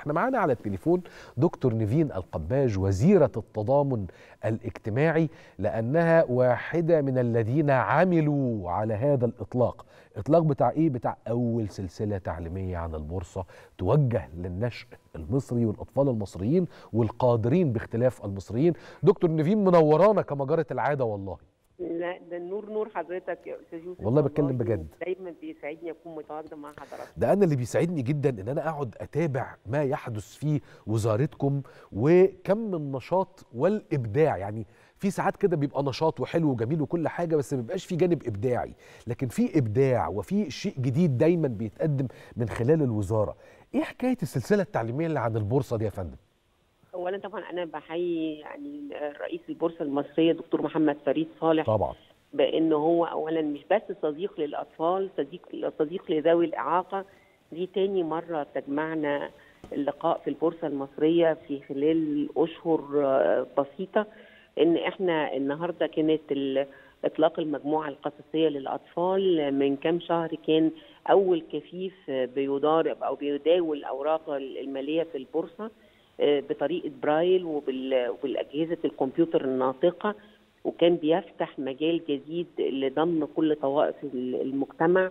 احنا معانا على التليفون دكتور نيفين القباج وزيرة التضامن الاجتماعي لأنها واحدة من الذين عملوا على هذا الإطلاق إطلاق بتاع إيه؟ بتاع أول سلسلة تعليمية عن البورصة توجه للنشء المصري والأطفال المصريين والقادرين باختلاف المصريين دكتور نيفين منورانا كما جرت العادة والله لا ده النور نور حضرتك يا استاذ يوسف والله بتكلم بجد. دايما بيسعدني اكون متواجده مع حضرتك ده انا اللي بيسعدني جدا ان انا اقعد اتابع ما يحدث في وزارتكم وكم من نشاط والابداع يعني في ساعات كده بيبقى نشاط وحلو وجميل وكل حاجه بس ما بيبقاش في جانب ابداعي لكن في ابداع وفي شيء جديد دايما بيتقدم من خلال الوزاره ايه حكايه السلسله التعليميه اللي عن البورصه دي يا فندم اولا طبعا انا بحيي يعني رئيس البورصه المصريه دكتور محمد فريد صالح طبعا بان هو اولا مش بس صديق للاطفال صديق صديق لذوي الاعاقه دي تاني مره تجمعنا اللقاء في البورصه المصريه في خلال اشهر بسيطه ان احنا النهارده كانت اطلاق المجموعه القصصيه للاطفال من كام شهر كان اول كفيف بيضارب او بيداول الاوراق الماليه في البورصه بطريقه برايل وبالاجهزه الكمبيوتر الناطقه وكان بيفتح مجال جديد لضم كل طوائف المجتمع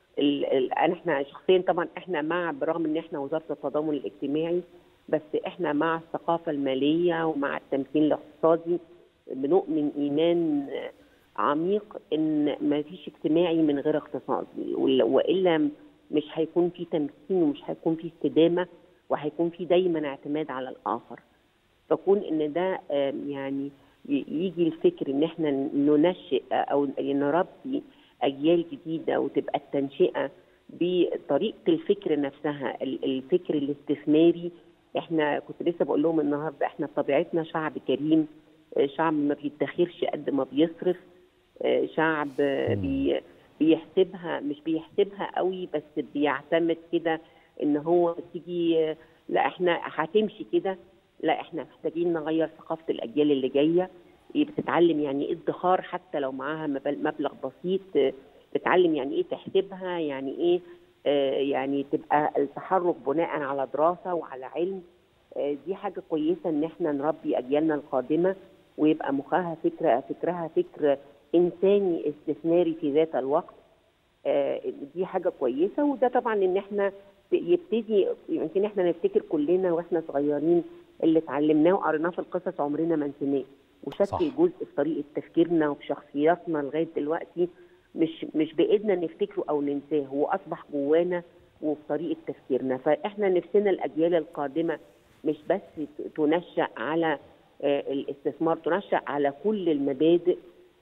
انا احنا شخصيا طبعا احنا مع برغم ان احنا وزاره التضامن الاجتماعي بس احنا مع الثقافه الماليه ومع التمكين الاقتصادي بنؤمن ايمان عميق ان ما فيش اجتماعي من غير اقتصادي والا مش هيكون في تمكين ومش هيكون في استدامه وهيكون في دايما اعتماد على الاخر فكون ان ده يعني يجي الفكر ان احنا ننشئ او نربي اجيال جديده وتبقى التنشئه بطريقه الفكر نفسها الفكر الاستثماري احنا كنت لسه بقول لهم النهارده احنا بطبيعتنا شعب كريم شعب ما بيدخرش قد ما بيصرف شعب بي بيحسبها مش بيحسبها قوي بس بيعتمد كده ان هو تيجي لا احنا هتمشي كده لا احنا محتاجين نغير ثقافه الاجيال اللي جايه بتتعلم يعني ايه ادخار حتى لو معاها مبلغ بسيط بتتعلم يعني ايه تحسبها يعني ايه آه يعني تبقى التحرك بناء على دراسه وعلى علم آه دي حاجه كويسه ان احنا نربي اجيالنا القادمه ويبقى مخها فكره فكرها فكر انساني استثماري في ذات الوقت آه دي حاجه كويسه وده طبعا ان احنا يبتدي يمكن احنا نفتكر كلنا واحنا صغيرين اللي اتعلمناه وقريناه في القصص عمرنا ما نسيناه وشكل جزء في طريقه تفكيرنا وفي شخصياتنا لغايه دلوقتي مش مش بايدنا نفتكره او ننساه هو اصبح جوانا وفي طريقه تفكيرنا فاحنا نفسنا الاجيال القادمه مش بس تنشا على الاستثمار تنشا على كل المبادئ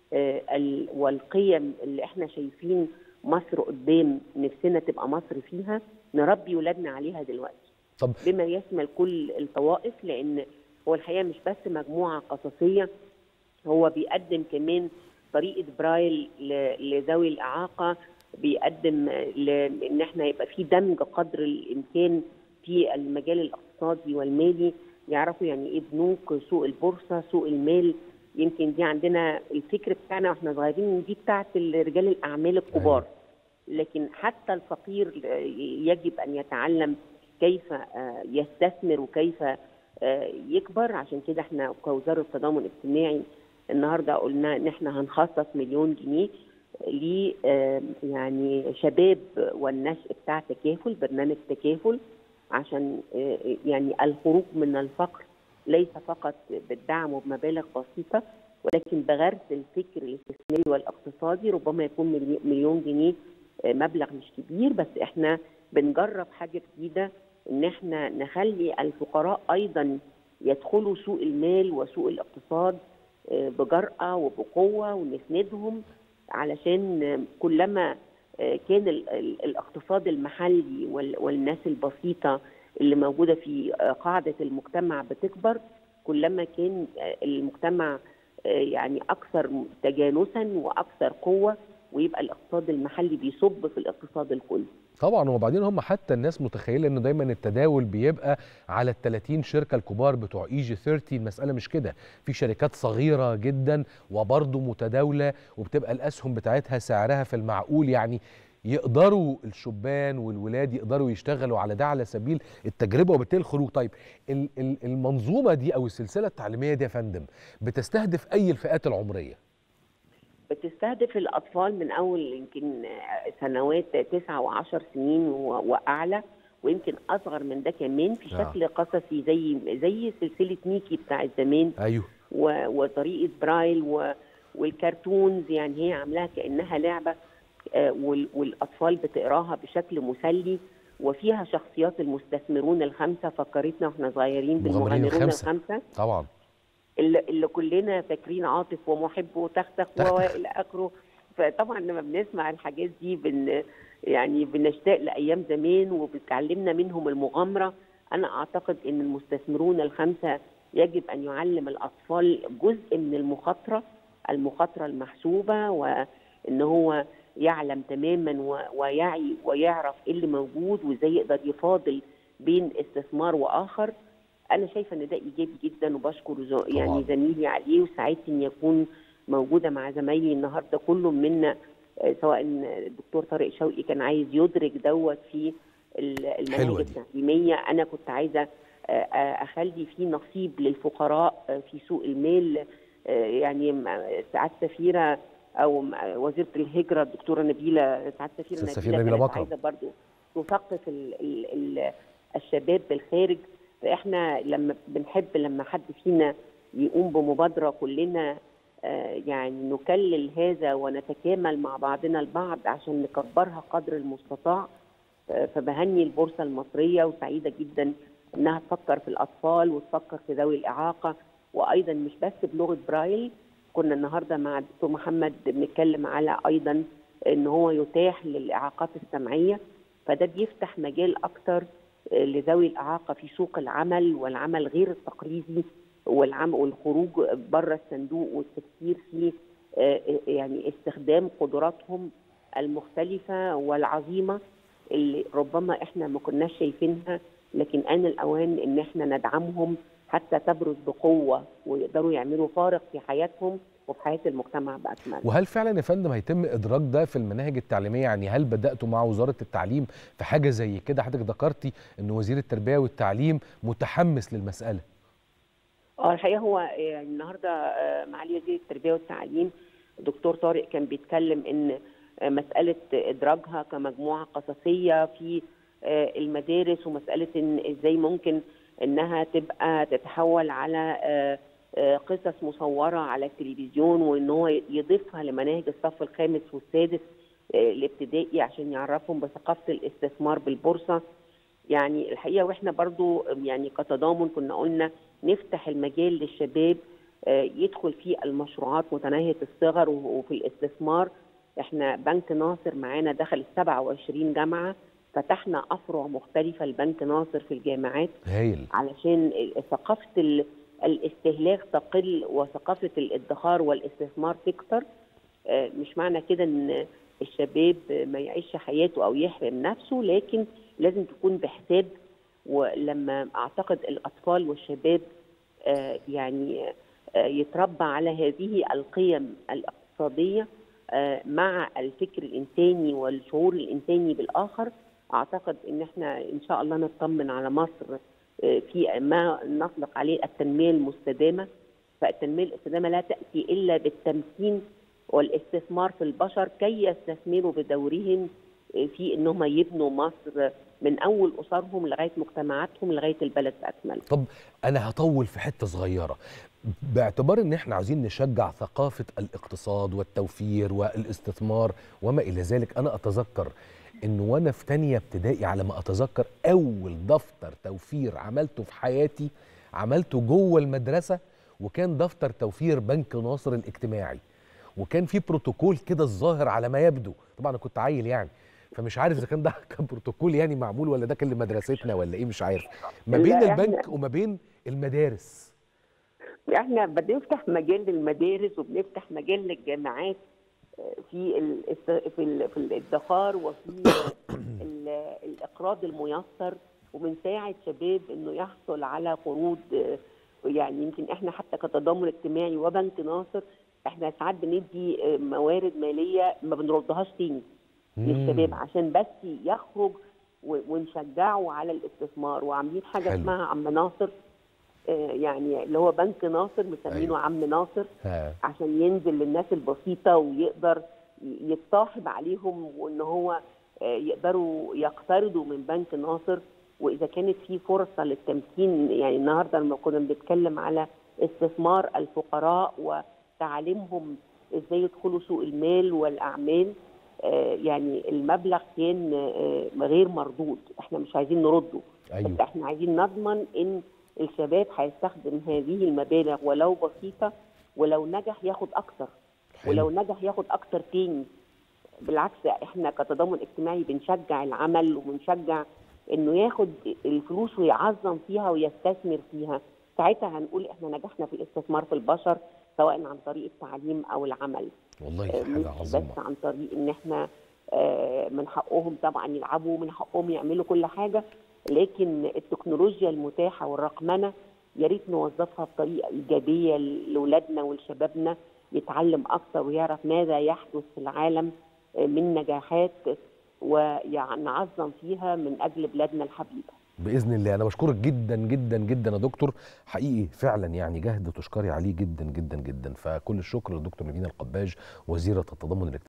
والقيم اللي احنا شايفين مصر قدام نفسنا تبقى مصر فيها نربي ولادنا عليها دلوقتي طب بما يشمل كل الطوائف لان هو الحقيقه مش بس مجموعه قصصيه هو بيقدم كمان طريقه برايل لذوي الاعاقه بيقدم ان احنا يبقى في دمج قدر الامكان في المجال الاقتصادي والمالي يعرفوا يعني ايه بنوك سوق البورصه سوق المال يمكن دي عندنا الفكر بتاعنا واحنا صغيرين دي بتاعت رجال الاعمال الكبار لكن حتى الفقير يجب ان يتعلم كيف يستثمر وكيف يكبر عشان كده احنا كوزاره التضامن الاجتماعي النهارده قلنا ان احنا هنخصص مليون جنيه ل يعني شباب والنشء بتاع تكافل برنامج تكافل عشان يعني الخروج من الفقر ليس فقط بالدعم وبمبالغ بسيطه ولكن بغرس الفكر الاستثماري والاقتصادي ربما يكون مليون جنيه مبلغ مش كبير بس احنا بنجرب حاجه جديده ان احنا نخلي الفقراء ايضا يدخلوا سوق المال وسوق الاقتصاد بجرأة وبقوة ونسندهم علشان كلما كان الاقتصاد المحلي والناس البسيطة اللي موجودة في قاعدة المجتمع بتكبر كلما كان المجتمع يعني أكثر تجانسا وأكثر قوة ويبقى الاقتصاد المحلي بيصب في الاقتصاد الكلي طبعا وبعدين هم حتى الناس متخيله انه دايما التداول بيبقى على ال 30 شركه الكبار بتوع اي جي 30 المساله مش كده في شركات صغيره جدا وبرضه متداوله وبتبقى الاسهم بتاعتها سعرها في المعقول يعني يقدروا الشبان والولاد يقدروا يشتغلوا على ده على سبيل التجربه وبالتالي الخروج طيب ال- ال- المنظومه دي او السلسله التعليميه دي يا فندم بتستهدف اي الفئات العمريه بتستهدف الأطفال من أول يمكن سنوات تسعة وعشر سنين و- وأعلى ويمكن أصغر من ده كمان في آه. شكل قصصي زي زي سلسلة ميكي بتاعت زمان ايوه و- وطريقة برايل و- والكرتونز يعني هي عاملاها كأنها لعبة آه، وال- والأطفال بتقراها بشكل مسلي وفيها شخصيات المستثمرون الخمسة فكرتنا واحنا صغيرين المغامرين بالمغامرون الخمسة. الخمسة طبعا اللي, اللي كلنا فاكرين عاطف ومحب وتختخ تختخ. والى اخره فطبعا لما بنسمع الحاجات دي بن يعني بنشتاق لايام زمان وبتعلمنا منهم المغامره انا اعتقد ان المستثمرون الخمسه يجب ان يعلم الاطفال جزء من المخاطره المخاطره المحسوبه وان هو يعلم تماما و- ويعي ويعرف ايه اللي موجود وازاي يقدر يفاضل بين استثمار واخر انا شايفه ان ده ايجابي جدا وبشكر زو طبعاً. يعني زميلي عليه وسعدت اني اكون موجوده مع زمايلي النهارده كل منا آه، سواء الدكتور طارق شوقي كان عايز يدرك دوت في ال- المناهج حلوة دي. التعليميه انا كنت عايزه آه، آه، اخلي في نصيب للفقراء آه، في سوق المال آه، يعني م- سعاده سفيره او م- وزيره الهجره الدكتوره نبيله سعاده سفيره أستاذ سفيرة نبيلة كانت مكرم. عايزه برضو تثقف ال ال ال الشباب بالخارج فاحنا لما بنحب لما حد فينا يقوم بمبادره كلنا آه، يعني نكلل هذا ونتكامل مع بعضنا البعض عشان نكبرها قدر المستطاع آه، فبهني البورصه المصريه وسعيده جدا انها تفكر في الاطفال وتفكر في ذوي الاعاقه وايضا مش بس بلغه برايل كنا النهارده مع الدكتور محمد بنتكلم على ايضا ان هو يتاح للاعاقات السمعيه فده بيفتح مجال اكتر آه، لذوي الاعاقه في سوق العمل والعمل غير التقليدي والعم والخروج بره الصندوق والتفكير في آه، آه، يعني استخدام قدراتهم المختلفه والعظيمه اللي ربما احنا ما كناش شايفينها لكن آن الأوان إن احنا ندعمهم حتى تبرز بقوة ويقدروا يعملوا فارق في حياتهم وفي حياة المجتمع بأكمله وهل فعلا يا فندم هيتم ادراج ده في المناهج التعليميه يعني هل بداتوا مع وزاره التعليم في حاجه زي كده حضرتك ذكرتي ان وزير التربيه والتعليم متحمس للمساله اه الحقيقه هو يعني النهارده آه، معالي وزير التربيه والتعليم دكتور طارق كان بيتكلم ان آه، مساله ادراجها كمجموعه قصصيه في آه، المدارس ومساله ان ازاي ممكن انها تبقى تتحول على آه، آه، قصص مصوره على التلفزيون وان هو يضيفها لمناهج الصف الخامس والسادس آه، الابتدائي عشان يعرفهم بثقافه الاستثمار بالبورصه يعني الحقيقه واحنا برضو يعني كتضامن كنا قلنا نفتح المجال للشباب آه، يدخل في المشروعات متناهيه الصغر و- وفي الاستثمار احنا بنك ناصر معانا دخل 27 جامعه فتحنا افرع مختلفه لبنك ناصر في الجامعات هايل علشان ثقافه ال- الاستهلاك تقل وثقافه الادخار والاستثمار تكتر آه، مش معنى كده ان الشباب ما يعيش حياته او يحرم نفسه لكن لازم تكون بحساب ولما اعتقد الاطفال والشباب آه، يعني آه، يتربى على هذه القيم الاقتصاديه آه، مع الفكر الانساني والشعور الانساني بالاخر اعتقد ان احنا ان شاء الله نطمن على مصر آه، في ما نطلق عليه التنميه المستدامه فالتنميه الاستدامه لا تاتي الا بالتمكين والاستثمار في البشر كي يستثمروا بدورهم في انهم يبنوا مصر من اول اسرهم لغايه مجتمعاتهم لغايه البلد باكمله. طب انا هطول في حته صغيره باعتبار ان احنا عاوزين نشجع ثقافه الاقتصاد والتوفير والاستثمار وما الى ذلك انا اتذكر ان وانا في تانية ابتدائي على ما اتذكر اول دفتر توفير عملته في حياتي عملته جوه المدرسه وكان دفتر توفير بنك ناصر الاجتماعي وكان في بروتوكول كده الظاهر على ما يبدو طبعا انا كنت عيل يعني فمش عارف اذا كان ده كان بروتوكول يعني معمول ولا ده كان لمدرستنا ولا ايه مش عارف ما بين لا، إحنا- البنك وما بين المدارس احنا بنفتح مجال للمدارس وبنفتح مجال للجامعات آه، في ال في ال في الادخار وفي ال- الاقراض الميسر وبنساعد شباب انه يحصل على قروض آه، يعني يمكن احنا حتى كتضامن اجتماعي وبنك ناصر احنا ساعات بندي آه، موارد ماليه ما بنردهاش تاني للشباب عشان بس يخرج و- ونشجعه على الاستثمار وعاملين حاجه حلو. اسمها عم ناصر آه، يعني اللي هو بنك ناصر مسمينه أيوة. عم ناصر ها. عشان ينزل للناس البسيطه ويقدر ي- يتصاحب عليهم وان هو آه، يقدروا يقترضوا من بنك ناصر واذا كانت في فرصه للتمكين يعني النهارده لما كنا بنتكلم على استثمار الفقراء وتعليمهم ازاي يدخلوا سوق المال والاعمال آه، يعني المبلغ كان آه، غير مردود احنا مش عايزين نرده بس ايوه احنا عايزين نضمن ان الشباب هيستخدم هذه المبالغ ولو بسيطه ولو نجح ياخد اكتر حلو. ولو نجح ياخد اكتر تاني بالعكس احنا كتضامن اجتماعي بنشجع العمل وبنشجع انه ياخد الفلوس ويعظم فيها ويستثمر فيها ساعتها هنقول احنا نجحنا في الاستثمار في البشر سواء عن طريق التعليم او العمل والله آه، مش حاجه بس عظيمه عن طريق ان احنا آه، من حقهم طبعا يلعبوا ومن حقهم يعملوا كل حاجه لكن التكنولوجيا المتاحه والرقمنه يا ريت نوظفها بطريقه ايجابيه لاولادنا ولشبابنا يتعلم اكثر ويعرف ماذا يحدث في العالم آه، من نجاحات ونعظم فيها من اجل بلادنا الحبيبه باذن الله انا بشكرك جدا جدا جدا يا دكتور حقيقي فعلا يعني جهد تشكري عليه جدا جدا جدا فكل الشكر للدكتور نبينا القباج وزيره التضامن الاجتماعي